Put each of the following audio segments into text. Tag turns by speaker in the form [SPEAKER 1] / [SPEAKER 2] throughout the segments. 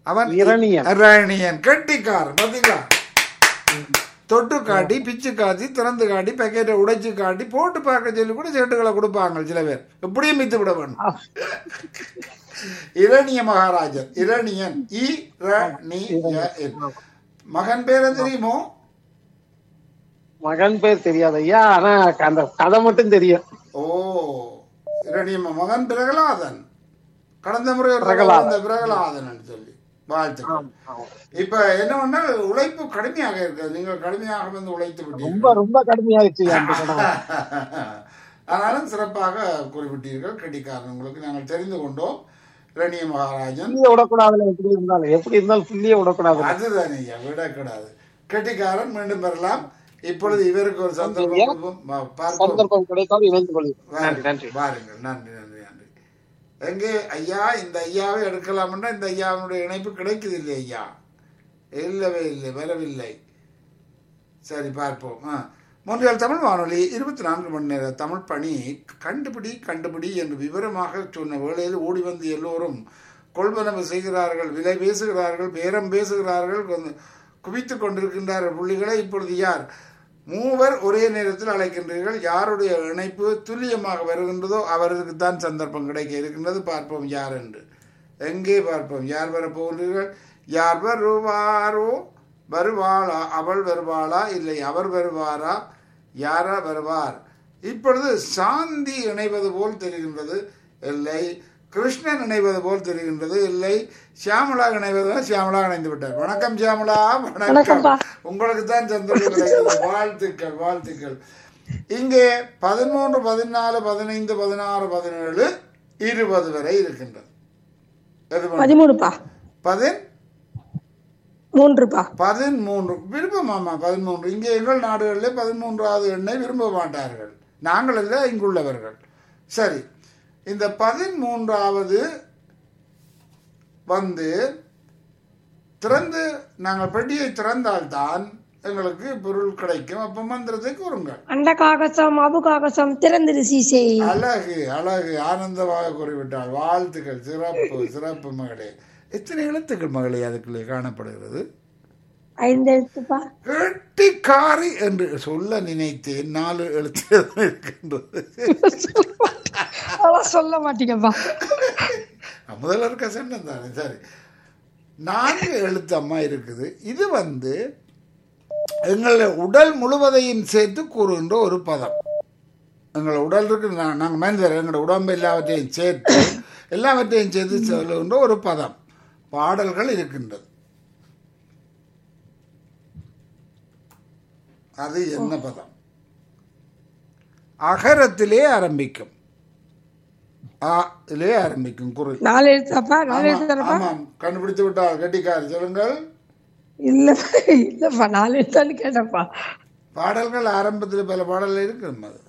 [SPEAKER 1] அவன்
[SPEAKER 2] இரணியன்.
[SPEAKER 1] இரணியன் கெட்டிக்காரன் பாத்தீங்களா தொட்டு காட்டி பிச்சு காட்டி திறந்து காட்டி பேக்கெட்டை உடைச்சு காட்டி போட்டு பார்க்க சொல்லி கூட சேட்டுகளை கொடுப்பாங்க சில பேர் எப்படியும் மித்து விட வேணும் இரணிய மகாராஜன் இரணியன் இ ர நி ய என். மகன் பேர தெரியுமோ
[SPEAKER 2] மகன் பேர் தெரியாது ஐயா ஆனா அந்த கதை மட்டும் தெரியும்
[SPEAKER 1] ஓ இரணிய ம- மகன் பிரகலாதன் கடந்த முறை ஒரு
[SPEAKER 2] பிரகலாதன்.
[SPEAKER 1] அந்த பிரகலாதன் சொல்லி வாழ்த்துக்கள் இப்ப என்ன பண்ணா உழைப்பு கடுமையாக இருக்கு நீங்கள் கடுமையாக வந்து உழைத்து விட்டீர்கள்
[SPEAKER 2] ரொம்ப ரொம்ப கடுமையாயிடுச்சு அந்த கடன்
[SPEAKER 1] ஆனாலும் சிறப்பாக குறிப்பிட்டீர்கள் கெட்டிக்காரன் உங்களுக்கு நாங்கள் தெரிந்து கொண்டோம் இரணிய மகாராஜன்
[SPEAKER 2] புள்ளிய விடக்கூடாதுல எப்படி இருந்தாலும் எப்படி இருந்தாலும் புள்ளிய விடக்கூடாது
[SPEAKER 1] அதுதான் ஐயா விடக்கூடாது கெட்டிக்காரன் மீண்டும் பெறலாம் இப்பொழுது இவருக்கு ஒரு சந்தர்ப்பம் கொடுப்போம். வா- பார்ப்போம்
[SPEAKER 2] சந்தர்ப்பம் கிடைத்தால் இணைந்து கொள்ளுங்கள் நன்றி
[SPEAKER 1] வாருங்கள்,
[SPEAKER 2] நன்றி
[SPEAKER 1] வாருங்கள் நன்றி நன்றி நன்றி எங்கே ஐயா இந்த ஐயாவை எடுக்கலாம்னா இந்த ஐயாவினுடைய இணைப்பு கிடைக்குது இல்லை ஐயா இல்லவே இல்லை வரவில்லை சரி பார்ப்போம் ஆ மூன்றியால் தமிழ் வானொலி இருபத்தி நான்கு மணி நேர தமிழ் பணி கண்டுபிடி கண்டுபிடி என்று விவரமாக சொன்ன வேளையில் ஓடி வந்து எல்லோரும் கொள்வனவு செய்கிறார்கள் விலை பேசுகிறார்கள் பேரம் பேசுகிறார்கள் கொஞ்சம் குவித்துக் கொண்டிருக்கின்றார்கள் புள்ளிகளை இப்பொழுது யார் மூவர் ஒரே நேரத்தில் அழைக்கின்றீர்கள் யாருடைய இணைப்பு துல்லியமாக வருகின்றதோ அவருக்கு தான் சந்தர்ப்பம் கிடைக்க இருக்கின்றது பார்ப்போம் யார் என்று எங்கே பார்ப்போம் யார் வரப் போகின்றீர்கள் யார் வருவாரோ வருவாளா அவள் வருவாளா இல்லை அவர் வருவாரா யாரா வருவார் இப்பொழுது சாந்தி இணைவது போல் தெரிகின்றது இல்லை கிருஷ்ணன் இணைவது போல் தெரிகின்றது இல்லை சியாமலா இணைவது போல் சியாமலா இணைந்து விட்டார் வணக்கம் சியாமலா வணக்கம்
[SPEAKER 3] வணக்கம்ப்பா.
[SPEAKER 1] உங்களுக்கு தான் சந்தர்ப்பம் கிடைக்கிறது வாழ்த்துக்கள் வாழ்த்துக்கள் இங்கே பதிமூன்று பதினாலு பதினைந்து பதினாறு பதினேழு இருபது வரை இருக்கின்றது எது பண்ணும்?
[SPEAKER 3] பதிமூணுப்பா
[SPEAKER 1] பதின்
[SPEAKER 3] மூன்றுப்பா
[SPEAKER 1] பதிமூன்று விருப்பமாமா பதிமூன்று இங்கே எங்கள் நாடுகளில் பதிமூன்றாவது எண்ணை விரும்ப மாட்டார்கள் நாங்கள் அல்ல இங்குள்ளவர்கள் சரி இந்த பதிமூன்றாவது வந்து திறந்து நாங்கள் பெட்டியை திறந்தால்தான் எங்களுக்கு பொருள் கிடைக்கும் அப்ப மந்திரத்தை கூறுங்கள்
[SPEAKER 3] அண்ட காகசம் அபு காகசம் திறந்திரு சீசை
[SPEAKER 1] அழகு அழகு ஆனந்தமாக கூறிவிட்டாள் வாழ்த்துக்கள் சிறப்பு சிறப்பு மகளே எத்தனை எழுத்துக்கள் மகளே அதுக்குள்ளே காணப்படுகிறது
[SPEAKER 3] ஐந்து எழுத்துப்பா
[SPEAKER 1] கெட்டிக்காரி என்று சொல்ல நினைத்தேன் நாலு எழுத்து இருக்கின்றது
[SPEAKER 3] அதெல்லாம் சொல்ல மாட்டீங்கப்பா
[SPEAKER 1] முதல்ல இருக்க சண்டம் தானே சரி நான்கு எழுத்து அம்மா இருக்குது இது வந்து எங்களை உடல் முழுவதையும் சேர்த்து கூறுகின்ற ஒரு பதம் எங்களை உடல் இருக்கு நா- நாங்கள் மனிதர் எங்களோட உடம்பு எல்லாவற்றையும் சேர்த்து எல்லாவற்றையும் சேர்த்து சொல்லுகின்ற ஒரு பதம் பாடல்கள் இருக்கின்றது அது என்ன பதம் அகரத்திலே ஆரம்பிக்கும் ஆ இலே ஆரம்பிக்கும் குரல்
[SPEAKER 3] நாலு எழுத்தாப்பா நாலு
[SPEAKER 1] ஆமா,
[SPEAKER 3] எழுத்தாப்பா
[SPEAKER 1] ஆமாம் கண்டுபிடித்து விட்டால் கெட்டிக்காரி சொல்லுங்கள்
[SPEAKER 3] இல்லப்பா இல்லப்பா நாலு எழுத்தான்னு கேட்டப்பா
[SPEAKER 1] பாடல்கள் ஆரம்பத்தில் பல பாடல்கள் இருக்கு நம்ம அது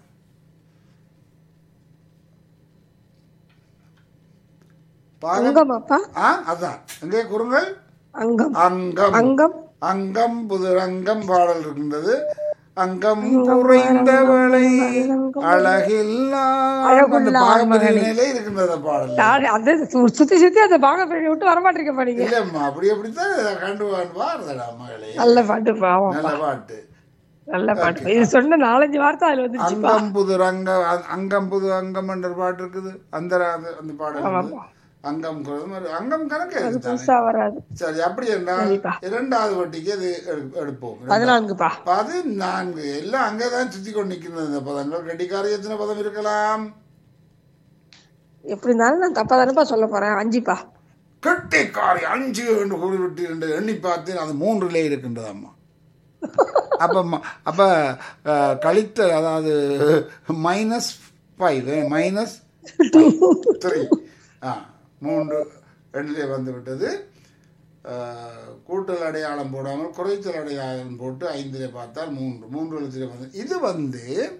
[SPEAKER 1] பாகம்
[SPEAKER 3] அங்கமாப்பா
[SPEAKER 1] ஆ அதான் எங்கே குறுங்கள்
[SPEAKER 3] அங்கம்
[SPEAKER 1] அங்கம்
[SPEAKER 3] அங்கம்
[SPEAKER 1] அங்கம் புதுரங்கம் பாடல் இருக்கின்றது அங்கம் குறைந்தவளை அழகில்லா அந்த பாகமரியிலே இருக்கின்றது அந்த பாடல்
[SPEAKER 3] நான் அது சு- சுத்தி சுத்தி அந்த பாக பெரிய விட்டு வரமாட்டீங்கப்பா நீங்க
[SPEAKER 1] இல்லம்மா அப்படி அப்படித்தான் கண்டு வாருதடா மகளே
[SPEAKER 3] நல்ல பாட்டுப்பா ஆமா
[SPEAKER 1] நல்ல பாட்டு
[SPEAKER 3] நல்ல பாட்டு இது சொன்ன நாலஞ்சு வார்த்தை அதுல வந்துருச்சுப்பா
[SPEAKER 1] அங்கம் புது ரங்க அ- அங்கம் புது அங்கம் என்ற பாட்டு இருக்குது அந்த அந்த- அந்த பாடல் இருக்குது. அங்கம் குறது மாதிரி அங்கம் கணக்கு தானே
[SPEAKER 3] புதுசா வராது
[SPEAKER 1] சரி அப்படி என்றால் இரண்டாவது வட்டிக்கு அது எடு- எடுப்போம்
[SPEAKER 3] பதினான்குப்பா
[SPEAKER 1] பதினான்கு எல்லாம் அங்கதான் சுத்தி கொண்டு நிற்கின்றது இந்த பதங்கள் கட்டிக்காரி எத்தனை பதம் இருக்கலாம்
[SPEAKER 3] எப்படி இருந்தாலும் நான் தப்பா தானேப்பா சொல்ல போறேன் அஞ்சுப்பா
[SPEAKER 1] கெட்டிக்காரி அஞ்சு என்று கூறிவிட்டு என்று எண்ணி பார்த்தேன் அது மூன்றிலே இருக்கின்றது அம்மா அப்ப ம- அப்ப அஹ், கழித்தல் அதாவது மைனஸ் ஃபைவ் மைனஸ் த்ரீ ஆ மூன்று ரெண்டிலே வந்து விட்டது அஹ், கூட்டல் அடையாளம் போடாமல் குறைத்தல் அடையாளம் போட்டு ஐந்திலே பார்த்தால் மூன்று மூன்று எழுத்திலே வந்து இது வந்து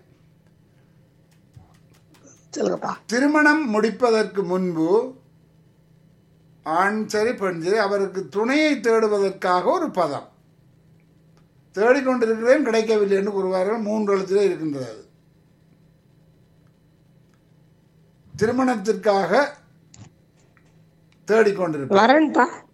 [SPEAKER 3] சொல்லுங்கப்பா
[SPEAKER 1] திருமணம் முடிப்பதற்கு முன்பு ஆண் சரி பெண் சரி அவருக்கு துணையை தேடுவதற்காக ஒரு பதம் தேடிக்கொண்டிருக்கிறேன் கிடைக்கவில்லை என்று கூறுவார்கள் மூன்று எழுத்திலே இருக்கின்றது அது திருமணத்திற்காக தேடிக்கொண்டிருப்பேன்
[SPEAKER 3] வரேன்ப்பா